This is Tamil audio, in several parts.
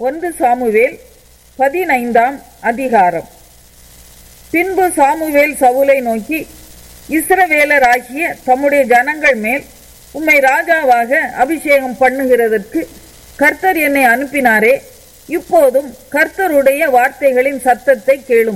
ஒன்று சாமுவேல் பதினைந்தாம் அதிகாரம் பின்பு சாமுவேல் சவுலை நோக்கி இஸ்ரவேலராகிய தம்முடைய ஜனங்கள் மேல் உம்மை ராஜாவாக அபிஷேகம் பண்ணுகிறதற்கு கர்த்தர் என்னை அனுப்பினாரே இப்போதும் கர்த்தருடைய வார்த்தைகளின் சத்தத்தை கேளும்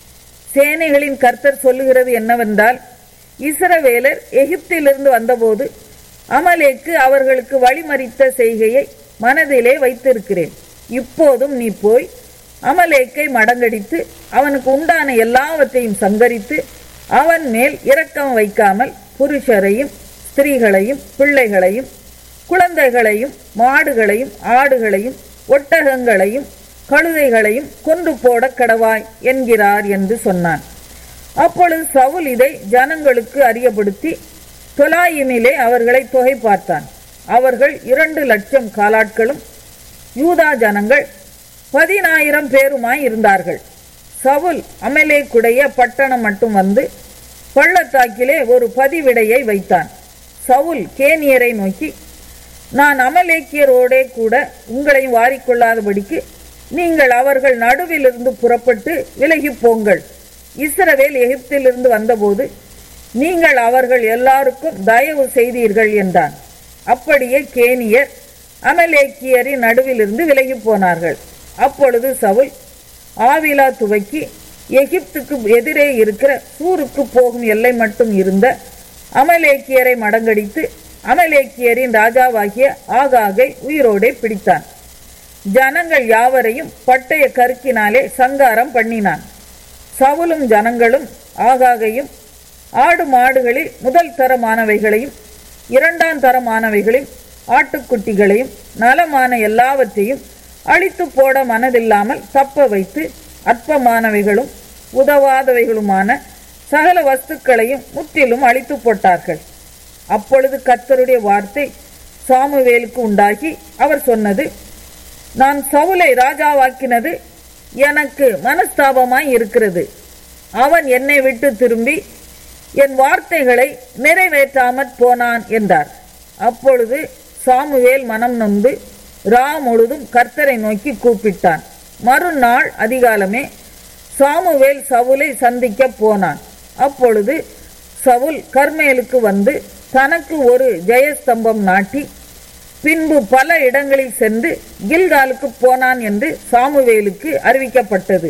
சேனைகளின் கர்த்தர் சொல்லுகிறது என்னவென்றால் இஸ்ரவேலர் எகிப்திலிருந்து வந்தபோது அமலேக்கு அவர்களுக்கு வழிமறித்த செய்கையை மனதிலே வைத்திருக்கிறேன் இப்போதும் நீ போய் அமலேக்கை மடங்கடித்து அவனுக்கு உண்டான எல்லாவற்றையும் சங்கரித்து அவன் மேல் இரக்கம் வைக்காமல் புருஷரையும் ஸ்திரீகளையும் பிள்ளைகளையும் குழந்தைகளையும் மாடுகளையும் ஆடுகளையும் ஒட்டகங்களையும் கழுதைகளையும் கொன்று போட கடவாய் என்கிறார் என்று சொன்னான் அப்பொழுது சவுல் இதை ஜனங்களுக்கு அறியப்படுத்தி தொலாயிமிலே அவர்களை தொகை பார்த்தான் அவர்கள் இரண்டு லட்சம் காலாட்களும் யூதா ஜனங்கள் பதினாயிரம் பேருமாய் இருந்தார்கள் சவுல் அமலேக்குடைய பட்டணம் மட்டும் வந்து பள்ளத்தாக்கிலே ஒரு பதிவிடையை வைத்தான் சவுல் கேனியரை நோக்கி நான் அமலேக்கியரோடே கூட உங்களையும் வாரிக்கொள்ளாதபடிக்கு நீங்கள் அவர்கள் நடுவிலிருந்து புறப்பட்டு விலகி போங்கள் இஸ்ரவேல் எகிப்திலிருந்து வந்தபோது நீங்கள் அவர்கள் எல்லாருக்கும் தயவு செய்தீர்கள் என்றான் அப்படியே கேனியர் அமலேக்கியரின் நடுவிலிருந்து விலகி போனார்கள் அப்பொழுது சவுல் ஆவிலா துவக்கி எகிப்துக்கு எதிரே இருக்கிற சூருக்கு போகும் எல்லை மட்டும் இருந்த அமலேக்கியரை மடங்கடித்து அமலேக்கியரின் ராஜாவாகிய ஆகாகை உயிரோடே பிடித்தான் ஜனங்கள் யாவரையும் பட்டய கருக்கினாலே சங்காரம் பண்ணினான் சவுலும் ஜனங்களும் ஆகாகையும் ஆடு மாடுகளில் முதல் தரமானவைகளையும் இரண்டாம் தரமானவைகளையும் ஆட்டுக்குட்டிகளையும் நலமான எல்லாவற்றையும் அழித்து போட மனதில்லாமல் தப்ப வைத்து அற்பமானவைகளும் உதவாதவைகளுமான சகல வஸ்துக்களையும் முற்றிலும் அழித்து போட்டார்கள் அப்பொழுது கர்த்தருடைய வார்த்தை சாமுவேலுக்கு உண்டாகி அவர் சொன்னது நான் சவுலை ராஜாவாக்கினது எனக்கு மனஸ்தாபமாய் இருக்கிறது அவன் என்னை விட்டு திரும்பி என் வார்த்தைகளை நிறைவேற்றாமற் போனான் என்றார் அப்பொழுது சாமுவேல் மனம் நொந்து ரா முழுதும் கர்த்தரை நோக்கி கூப்பிட்டான் மறுநாள் அதிகாலமே சாமுவேல் சவுலை சந்திக்க போனான் அப்பொழுது சவுல் கர்மேலுக்கு வந்து தனக்கு ஒரு ஜெயஸ்தம்பம் நாட்டி பின்பு பல இடங்களில் சென்று கில்காலுக்கு போனான் என்று சாமுவேலுக்கு அறிவிக்கப்பட்டது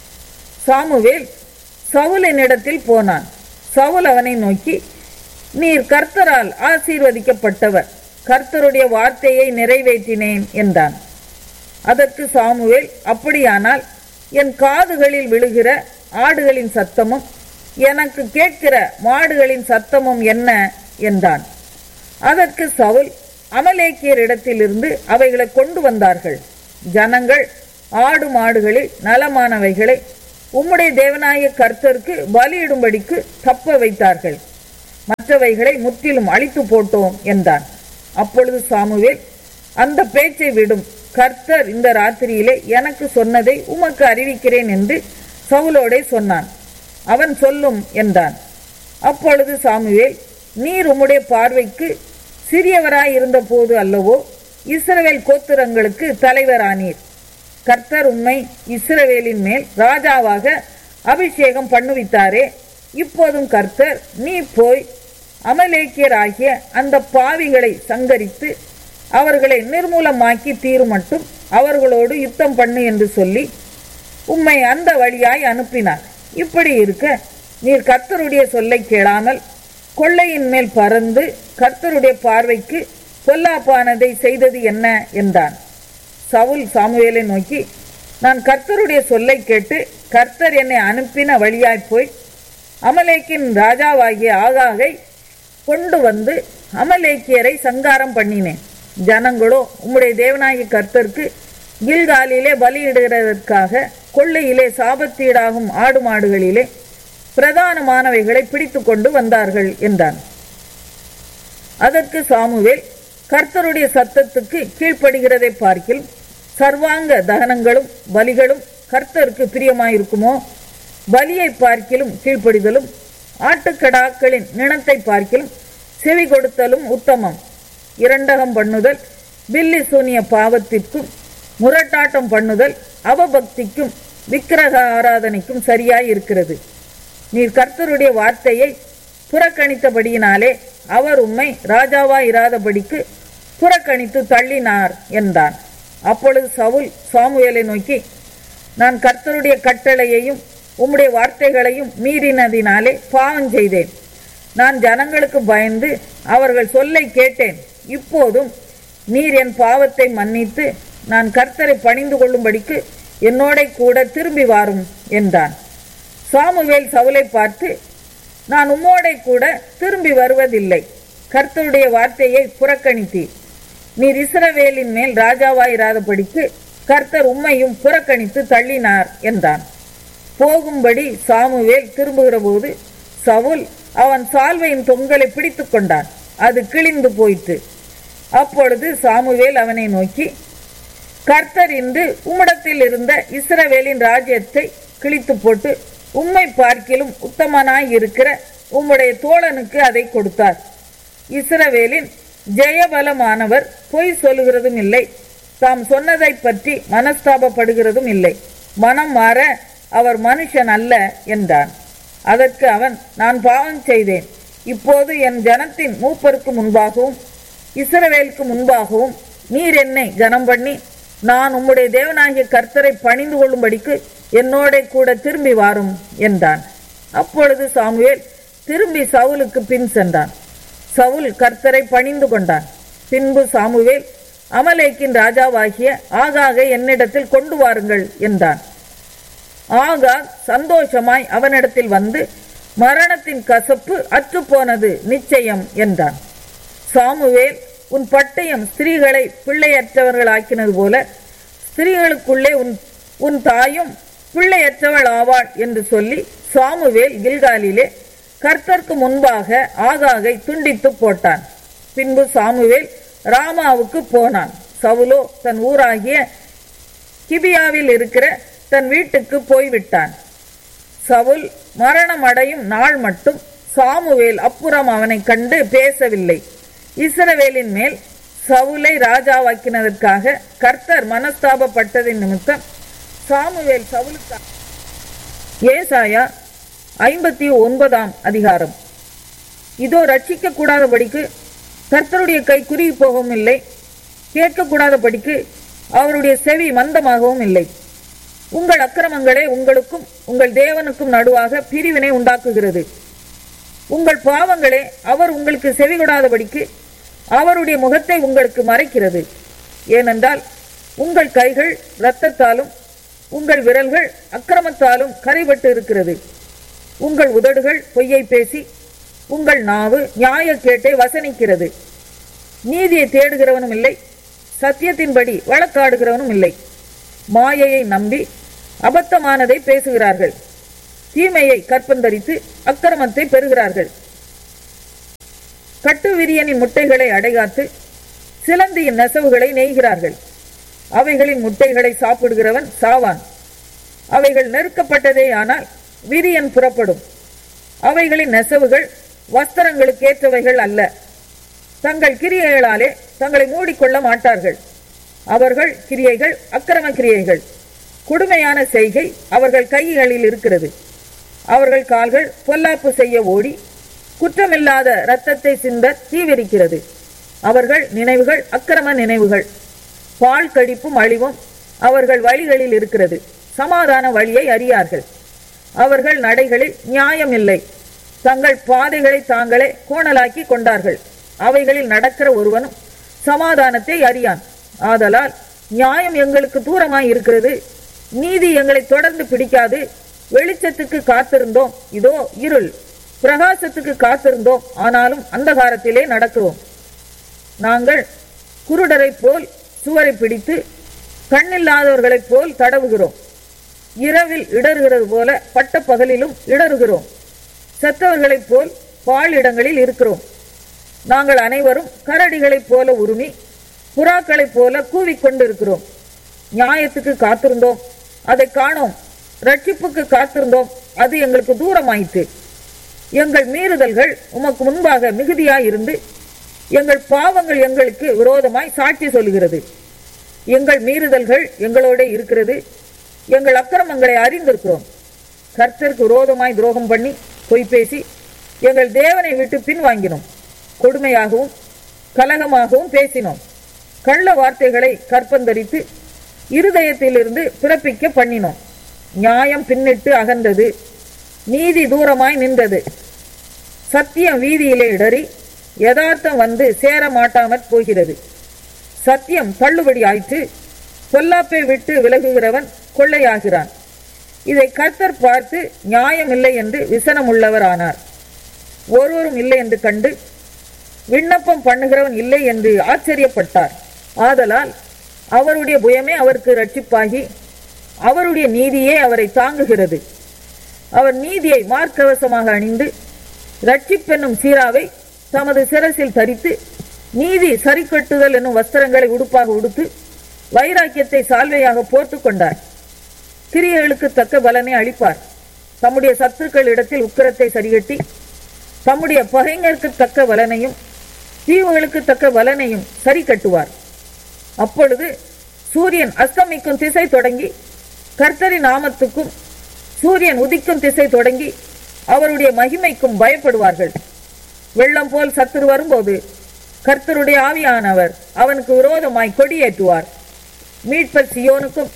சாமுவேல் சவுலினிடத்தில் போனான் சவுல் அவனை நோக்கி நீர் கர்த்தரால் ஆசீர்வதிக்கப்பட்டவர் கர்த்தருடைய வார்த்தையை நிறைவேற்றினேன் என்றான் அதற்கு சாமுவேல் அப்படியானால் என் காதுகளில் விழுகிற ஆடுகளின் சத்தமும் எனக்கு கேட்கிற மாடுகளின் சத்தமும் என்ன என்றான் அதற்கு சவுல் அமலேக்கியரிடத்திலிருந்து அவைகளை கொண்டு வந்தார்கள் ஜனங்கள் ஆடு மாடுகளில் நலமானவைகளை உம்முடைய தேவனாய கர்த்தருக்கு பலியிடும்படிக்கு தப்ப வைத்தார்கள் மற்றவைகளை முற்றிலும் அழித்து போட்டோம் என்றான் அப்பொழுது சாமுவேல் அந்த பேச்சை விடும் கர்த்தர் இந்த ராத்திரியிலே எனக்கு சொன்னதை உமக்கு அறிவிக்கிறேன் என்று சவுலோடே சொன்னான் அவன் சொல்லும் என்றான் அப்பொழுது சாமுவேல் நீர் உம்முடைய பார்வைக்கு சிறியவராய் இருந்த போது அல்லவோ இஸ்ரவேல் கோத்திரங்களுக்கு தலைவரானீர் கர்த்தர் உம்மை இஸ்ரவேலின் மேல் ராஜாவாக அபிஷேகம் பண்ணுவித்தாரே இப்போதும் கர்த்தர் நீ போய் அமலேக்கியராகிய அந்த பாவிகளை சங்கரித்து அவர்களை நிர்மூலமாக்கி தீரும் மட்டும் அவர்களோடு யுத்தம் பண்ணு என்று சொல்லி உம்மை அந்த வழியாய் அனுப்பினார் இப்படி இருக்க நீர் கர்த்தருடைய சொல்லை கேளாமல் கொள்ளையின் மேல் பறந்து கர்த்தருடைய பார்வைக்கு பொல்லாப்பானதை செய்தது என்ன என்றான் சவுல் சாமுவேலை நோக்கி நான் கர்த்தருடைய சொல்லை கேட்டு கர்த்தர் என்னை அனுப்பின வழியாய் போய் அமலேக்கின் ராஜாவாகிய ஆகாகை கொண்டு வந்து அமலேக்கியரை சங்காரம் பண்ணினேன் ஜனங்களோ உம்முடைய தேவனாகிய கர்த்தருக்கு கில்காலிலே பலியிடுகிறதற்காக கொள்ளையிலே சாபத்தீடாகும் ஆடு மாடுகளிலே பிரதானமானவைகளை பிடித்து கொண்டு வந்தார்கள் என்றான் அதற்கு சாமுவேல் கர்த்தருடைய சத்தத்துக்கு கீழ்ப்படுகிறதை பார்க்கில் சர்வாங்க தகனங்களும் பலிகளும் கர்த்தருக்கு பிரியமாயிருக்குமோ பலியை பார்க்கிலும் கீழ்ப்படிதலும் ஆட்டுக்கடாக்களின் நிணத்தை பார்க்கிலும் செவி கொடுத்தலும் உத்தமம் இரண்டகம் பண்ணுதல் பில்லி சூனிய பாவத்திற்கும் முரட்டாட்டம் பண்ணுதல் அவபக்திக்கும் விக்கிரக ஆராதனைக்கும் சரியாய் இருக்கிறது நீர் கர்த்தருடைய வார்த்தையை புறக்கணித்தபடியினாலே அவர் உம்மை ராஜாவாய் இராதபடிக்கு புறக்கணித்து தள்ளினார் என்றான் அப்பொழுது சவுல் சாமுவேலை நோக்கி நான் கர்த்தருடைய கட்டளையையும் உம்முடைய வார்த்தைகளையும் மீறினதினாலே பாவம் செய்தேன் நான் ஜனங்களுக்கு பயந்து அவர்கள் சொல்லை கேட்டேன் இப்போதும் நீர் என் பாவத்தை மன்னித்து நான் கர்த்தரை பணிந்து கொள்ளும்படிக்கு என்னோட கூட திரும்பி வாரும் என்றான் சாமுவேல் சவுலை பார்த்து நான் உம்மோட கூட திரும்பி வருவதில்லை கர்த்தருடைய வார்த்தையை புறக்கணித்தீர் நீர் இஸ்ரவேலின் மேல் ராஜாவாயிராதபடிக்கு கர்த்தர் உம்மையும் புறக்கணித்து தள்ளினார் என்றான் போகும்படி சாமுவேல் திரும்புகிற போது சவுல் அவன் சால்வையின் தொங்கலை பிடித்து கொண்டான் அது கிழிந்து போயிற்று அப்பொழுது சாமுவேல் அவனை நோக்கி கர்த்தர் இன்று உம்மிடத்தில் இருந்த இஸ்ரவேலின் ராஜ்யத்தை கிழித்து போட்டு உம்மை பார்க்கிலும் உத்தமனாய் இருக்கிற உம்முடைய தோழனுக்கு அதை கொடுத்தார் இஸ்ரவேலின் ஜெயபலமானவர் பொய் சொல்லுகிறதும் இல்லை தாம் சொன்னதை பற்றி மனஸ்தாபப்படுகிறதும் இல்லை மனம் மாற அவர் மனுஷன் அல்ல என்றான் அதற்கு அவன் நான் பாவம் செய்தேன் இப்போது என் ஜனத்தின் மூப்பருக்கு முன்பாகவும் இஸ்ரவேலுக்கு முன்பாகவும் நீர் என்னை கனம் பண்ணி நான் உம்முடைய தேவனாகிய கர்த்தரை பணிந்து கொள்ளும்படிக்கு என்னோட கூட திரும்பி வாரும் என்றான் அப்பொழுது சாமுவேல் திரும்பி சவுலுக்கு பின் சென்றான் சவுல் கர்த்தரை பணிந்து கொண்டான் பின்பு சாமுவேல் அமலேக்கின் ராஜாவாகிய ஆகாகை என்னிடத்தில் கொண்டு வாருங்கள் என்றான் ஆகா சந்தோஷமாய் அவனிடத்தில் வந்து மரணத்தின் கசப்பு அற்றுப்போனது நிச்சயம் என்றான் சாமுவேல் உன் பட்டயம் ஸ்திரீகளை பிள்ளையற்றவர்களாக்கினது போல ஸ்திரீகளுக்குள்ளே உன் உன் தாயும் பிள்ளையற்றவள் ஆவாள் என்று சொல்லி சாமுவேல் கில்காலிலே கர்த்தருக்கு முன்பாக ஆகாகை துண்டித்து போட்டான் பின்பு சாமுவேல் ராமாவுக்கு போனான் சவுலோ தன் ஊராகிய கிபியாவில் இருக்கிற தன் வீட்டுக்கு போய்விட்டான் சவுல் மரணம் அடையும் நாள் மட்டும் சாமுவேல் அப்புறம் அவனை கண்டு பேசவில்லை இஸ்ரவேலின் மேல் சவுலை ராஜாவாக்கினதற்காக கர்த்தர் மனஸ்தாபப்பட்டதின் நிமித்தம் சாமுவேல் சவுலுக்கு ஏசாயா ஐம்பத்தி ஒன்பதாம் அதிகாரம் இதோ ரட்சிக்க கூடாதபடிக்கு கர்த்தருடைய கை குறுகி போகவும் இல்லை கேட்கக்கூடாதபடிக்கு அவருடைய செவி மந்தமாகவும் இல்லை உங்கள் அக்கிரமங்களே உங்களுக்கும் உங்கள் தேவனுக்கும் நடுவாக பிரிவினை உண்டாக்குகிறது உங்கள் பாவங்களே அவர் உங்களுக்கு செவிகொடாதபடிக்கு அவருடைய முகத்தை உங்களுக்கு மறைக்கிறது ஏனென்றால் உங்கள் கைகள் இரத்தத்தாலும் உங்கள் விரல்கள் அக்கிரமத்தாலும் கரைபட்டு இருக்கிறது உங்கள் உதடுகள் பொய்யை பேசி உங்கள் நாவு நியாயக்கேட்டை வசனிக்கிறது நீதியை தேடுகிறவனும் இல்லை சத்தியத்தின்படி வழக்காடுகிறவனும் இல்லை மாயையை நம்பி அபத்தமானதை பேசுகிறார்கள் தீமையை கற்பந்தரித்து அக்கிரமத்தை பெறுகிறார்கள் கட்டுவிரியனின் முட்டைகளை அடைகாத்து சிலந்தியின் நெசவுகளை நெய்கிறார்கள் அவைகளின் முட்டைகளை சாப்பிடுகிறவன் சாவான் அவைகள் நெருக்கப்பட்டதே ஆனால் விரியன் புறப்படும் அவைகளின் நெசவுகள் வஸ்திரங்களுக்கு ஏற்றவைகள் அல்ல தங்கள் கிரியைகளாலே தங்களை மூடிக்கொள்ள மாட்டார்கள் அவர்கள் கிரியைகள் அக்கிரம கிரியைகள் கொடுமையான செய்கை அவர்கள் கைகளில் இருக்கிறது அவர்கள் கால்கள் பொல்லாப்பு செய்ய ஓடி குற்றமில்லாத இரத்தத்தை சிந்த தீவிரிக்கிறது அவர்கள் நினைவுகள் அக்கிரம நினைவுகள் பால் கடிப்பும் அழிவும் அவர்கள் வழிகளில் இருக்கிறது சமாதான வழியை அறியார்கள் அவர்கள் நடைகளில் நியாயம் இல்லை தங்கள் பாதைகளை தாங்களே கோணலாக்கி கொண்டார்கள் அவைகளில் நடக்கிற ஒருவனும் சமாதானத்தை அறியான் ஆதலால் நியாயம் எங்களுக்கு தூரமாய் இருக்கிறது நீதி எங்களை தொடர்ந்து பிடிக்காது வெளிச்சத்துக்கு காத்திருந்தோம் இதோ இருள் பிரகாசத்துக்கு காத்திருந்தோம் ஆனாலும் அந்தகாரத்திலே நடக்கிறோம் நாங்கள் குருடரைப் போல் சுவரை பிடித்து கண்ணில்லாதவர்களைப் போல் தடவுகிறோம் இரவில் இடறுகிறது போல பட்ட பகலிலும் இடறுகிறோம் செத்தவர்களைப் போல் பால் இடங்களில் இருக்கிறோம் நாங்கள் அனைவரும் கரடிகளைப் போல உருமி புறாக்களைப் போல கூவிக்கொண்டிருக்கிறோம் நியாயத்துக்கு காத்திருந்தோம் அதை காணோம் ரட்சிப்புக்கு காத்திருந்தோம் அது எங்களுக்கு தூரமாயிற்று எங்கள் மீறுதல்கள் உமக்கு முன்பாக மிகுதியாயிருந்து எங்கள் பாவங்கள் எங்களுக்கு விரோதமாய் சாட்சி சொல்கிறது எங்கள் மீறுதல்கள் எங்களோட இருக்கிறது எங்கள் அக்கிரமங்களை அறிந்திருக்கிறோம் கர்த்தருக்கு விரோதமாய் துரோகம் பண்ணி பொய் பேசி எங்கள் தேவனை விட்டு பின்வாங்கினோம் கொடுமையாகவும் கலகமாகவும் பேசினோம் கள்ள வார்த்தைகளை கற்பந்தரித்து இருதயத்திலிருந்து பிறப்பிக்க பண்ணினோம் நியாயம் பின்னிட்டு அகன்றது நீதி தூரமாய் நின்றது சத்தியம் வீதியிலே இடறி யதார்த்தம் வந்து சேர மாட்டாமற் போகிறது சத்தியம் தள்ளுபடி ஆயிற்று பொல்லாப்பை விட்டு விலகுகிறவன் கொள்ளையாகிறான் இதை கர்த்தர் பார்த்து நியாயமில்லை என்று விசனம் உள்ளவரானார் ஒருவரும் இல்லை என்று கண்டு விண்ணப்பம் பண்ணுகிறவன் இல்லை என்று ஆச்சரியப்பட்டார் ஆதலால் அவருடைய புயமே அவருக்கு ரட்சிப்பாகி அவருடைய நீதியே அவரை தாங்குகிறது அவர் நீதியை மார்க்கவசமாக அணிந்து ரட்சிப்பென்னும் சீராவை தமது சிரசில் தரித்து நீதி சரிக்கட்டுதல் என்னும் வஸ்திரங்களை உடுப்பாக உடுத்து வைராக்கியத்தை சால்வையாக போர்த்துக் கொண்டார் கிரியைகளுக்கு தக்க பலனை அளிப்பார் தம்முடைய சத்துருக்கள் இடத்தில் உக்கிரத்தை சரிகட்டி தம்முடைய பகைஞருக்கு தக்க பலனையும் தீவுகளுக்கு தக்க பலனையும் சரி கட்டுவார் அப்பொழுது சூரியன் அஸ்தமிக்கும் திசை தொடங்கி கர்த்தரின் நாமத்துக்கும் சூரியன் உதிக்கும் திசை தொடங்கி அவருடைய மகிமைக்கும் பயப்படுவார்கள் வெள்ளம் போல் சத்துரு வரும்போது கர்த்தருடைய ஆவியானவர் அவனுக்கு விரோதமாய் கொடியேற்றுவார் மீட்பர் சியோனுக்கும்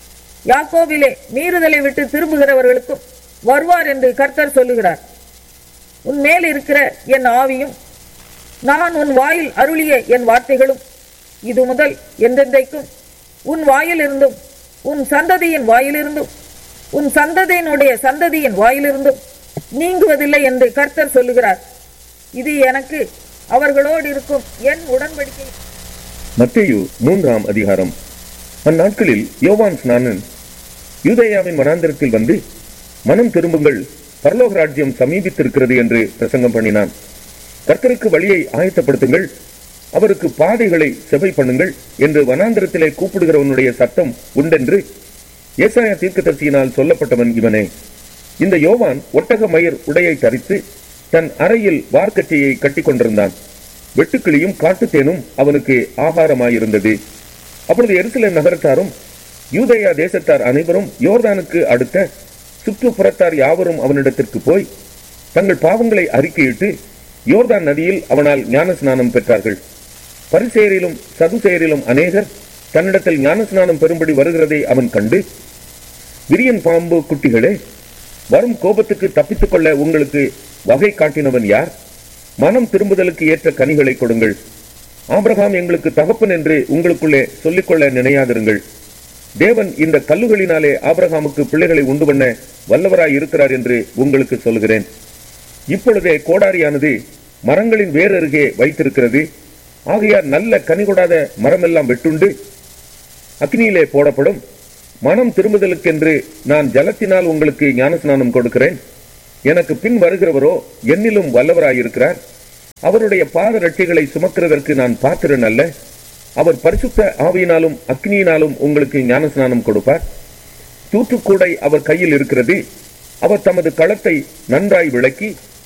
யாக்கோபிலே மீறுதலை விட்டு திரும்புகிறவர்களுக்கும் வருவார் என்று கர்த்தர் சொல்லுகிறார் உன் மேல் இருக்கிற என் ஆவியும் நான் உன் வாயில் அருளிய என் வார்த்தைகளும் இது முதல் என்றென்றைக்கும் உன் வாயிலிருந்தும் உன் சந்ததியின் வாயிலிருந்தும் உன் சந்ததியினுடைய சந்ததியின் வாயிலிருந்தும் நீங்குவதில்லை என்று கர்த்தர் சொல்லுகிறார் இது எனக்கு அவர்களோடு இருக்கும் என் உடன்படிக்கை மத்தேயு மூன்றாம் அதிகாரம் அந்நாட்களில் யோவான் ஸ்நானன் யூதேயாவின் வனாந்திரத்தில் வந்து மனம் திரும்புங்கள் பரலோக ராஜ்யம் சமீபித்திருக்கிறது என்று பிரசங்கம் பண்ணினான் கர்த்தருக்கு வழியை ஆயத்தப்படுத்துங்கள் அவருக்கு பாதைகளை செவை பண்ணுங்கள் என்று வனாந்திரத்திலே கூப்பிடுகிறவனுடைய சத்தம் உண்டென்று ஏசாயா தீர்க்கதரிசியினால் சொல்லப்பட்டவன் இவனே இந்த யோவான் ஒட்டக மயிர் உடையை தரித்து தன் அறையில் வார்க்கச்சையை கட்டி கொண்டிருந்தான் வெட்டுக்கிளியும் காட்டுத்தேனும் அவனுக்கு ஆகாரமாயிருந்தது அப்பொழுது எருசலேம் நகரத்தாரும் யூதேயா தேசத்தார் அனைவரும் யோர்தானுக்கு அடுத்த சுற்றுப்புறத்தார் யாவரும் அவனிடத்திற்கு போய் தங்கள் பாவங்களை அறிக்கையிட்டு யோர்தான் நதியில் அவனால் ஞானஸ்நானம் பெற்றார்கள் பரிசேரிலும் சதுசேரிலும் அநேகர் தன்னிடத்தில் ஞானஸ்நானம் பெறும்படி வருகிறதை அவன் கண்டு விரியன் பாம்பு குட்டிகளே வரும் கோபத்துக்கு தப்பித்துக் கொள்ள உங்களுக்கு வகை காட்டினவன் யார் மனம் திரும்புதலுக்கு ஏற்ற கனிகளை கொடுங்கள் ஆபிரகாம் எங்களுக்கு தகப்பன் என்று உங்களுக்குள்ளே சொல்லிக்கொள்ள நினையாதிருங்கள் தேவன் இந்த கல்லுகளினாலே ஆபிரகாமுக்கு பிள்ளைகளை உண்டு பண்ண வல்லவராய் இருக்கிறார் என்று உங்களுக்கு சொல்கிறேன் இப்பொழுதே கோடாரியானது மரங்களின் வேர் அருகே வைத்திருக்கிறது ஆகையார் நல்ல கனி கொடாத மரமெல்லாம் வெட்டுண்டு அக்னியிலே போடப்படும் மனம் திரும்புதலுக்கென்று நான் ஜலத்தினால் உங்களுக்கு ஞானஸ்நானம் கொடுக்கிறேன் எனக்கு பின் வருகிறவரோ என்னிலும் வல்லவராயிருக்கிறார் அவருடைய பாத ரட்சைகளை சுமக்கிறதற்கு நான் பாத்திரன் அல்ல அவர் பரிசுத்த ஆவியினாலும் அக்னியினாலும் உங்களுக்கு ஞானஸ்நானம் கொடுப்பார் தூற்றுக்கூடை அவர் கையில் இருக்கிறது அவர் தமது களத்தை நன்றாய் விளக்கி